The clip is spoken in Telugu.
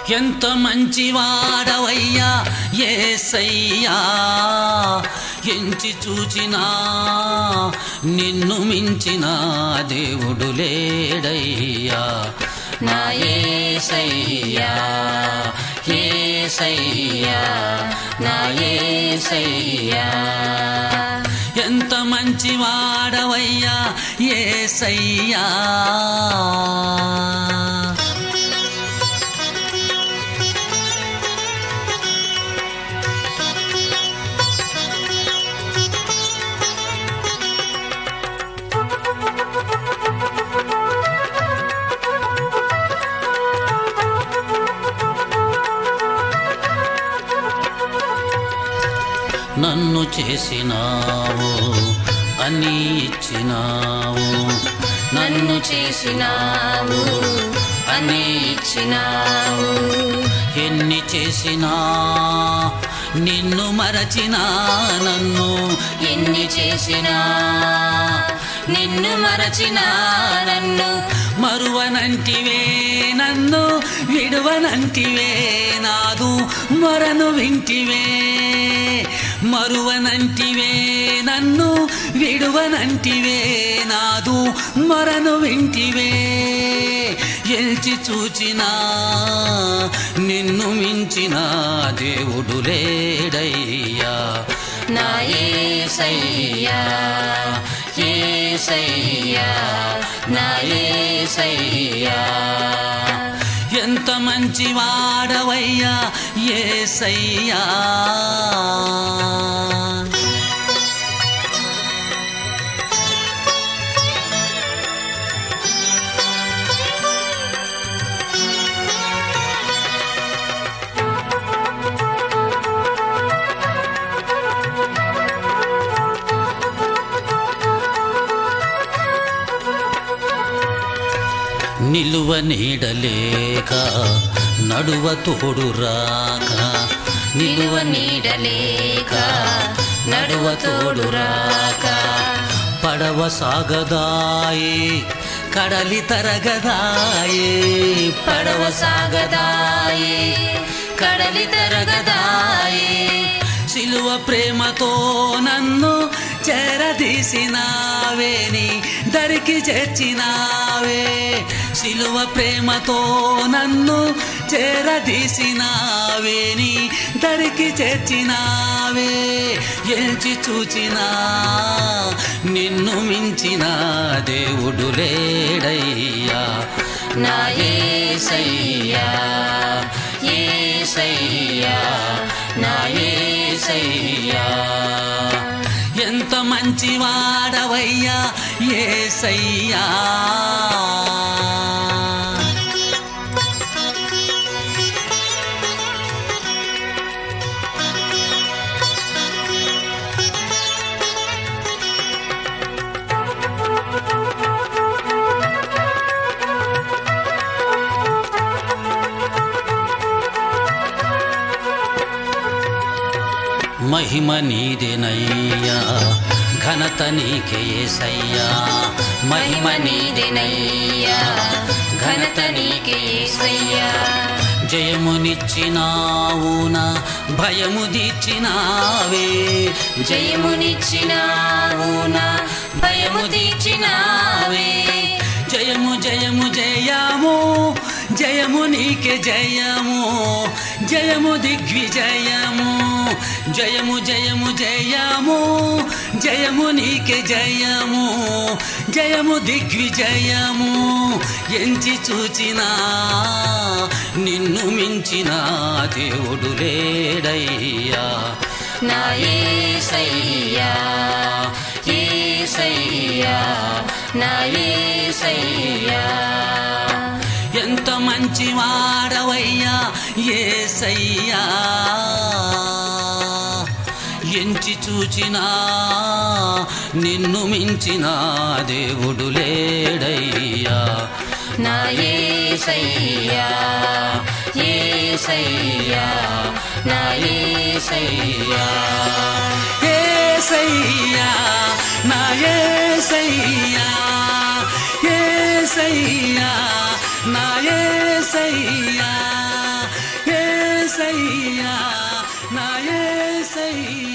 ఎంత మంచివాడవయ్యా ఏసయ్యా ఎంచి చూచినా నిన్ను మించిన దేవుడు లేడయ్యా నా ఏసయ్యా ఏసయ్యా నా ఏసయ్యా ఎంత మంచివాడవయ్యా ఏసయ్యా నన్ను చేసినావు అని ఇచ్చినావు నన్ను చేసినావు అని ఇచ్చినావు ఎన్ని చేసినా నిన్ను మరచినా నన్ను ఎన్ని చేసినా నిన్ను మరచినా నన్ను మరువనంటివే నన్ను విడువనంటివే నాదు మరను వింటివే మరువనంటివే నన్ను విడువనంటివే నాదు మరను వింటివే ఎల్చి చూచినా నిన్ను మించిన దేవుడు లేడయ్యా నా ఏసయ్యా ఏసయ్యా నా ఏసయ్యా ఎంత మంచి వాడవయ్యా ఏసయ్యా నిలువ నీడలేక నడువ తోడు రాక నిలువ నీడలేక నడువ తోడు రాక పడవ సాగదాయే కడలి తరగదాయే పడవ సాగదాయే కడలి తరగదాయే సిలువ ప్రేమతో నన్ను చేరదీసినావేని దరికి చేర్చినావే సిలువ ప్రేమతో నన్ను చేరదీసినావేని దరికి చేర్చినావే ఎంచి చూచినా నిన్ను మించిన దేవుడు లేడయ్యా నా ఏసయ్యా ఏసయ్యా నా ఏసయ్యా ఎంత మంచి వాడవయ్యా ఏసయ్యా మహిమ నీదేనయ్యా ఘనత నీకే ఏసయ్యా మహిమ నీదెనయ్యా ఘనత నీకే ఏసయ్యా జయమునిచ్చినావునా భయము దీచినావే జయమునిచ్చినావు నా భయము తీర్చినావే జయము జయము జయము జయము నీకే జయము జయము దిగ్విజయము జయము జయము జయము జయము నీకే జయము జయము దిగ్విజయము ఎంచి చూచినా నిన్ను మించిన దేవుడు లేడయ్యా నా ఏసయ్యా ఏసయ్యా నా ఏసయ్యా ఎంత మంచి వాడవయ్యా ఏసయ్యా ఎంచి చూచినా నిన్ను మించిన దేవుడు లేడయ్యా నా ఏసయ్యా ఏసయ్యా నా ఏసయ్యా ఏసయ్యా నా ఏసయ్యా ఏసయ్యా నా ఏసయ్యా ఏసయ్యా నా ఏసయ్యా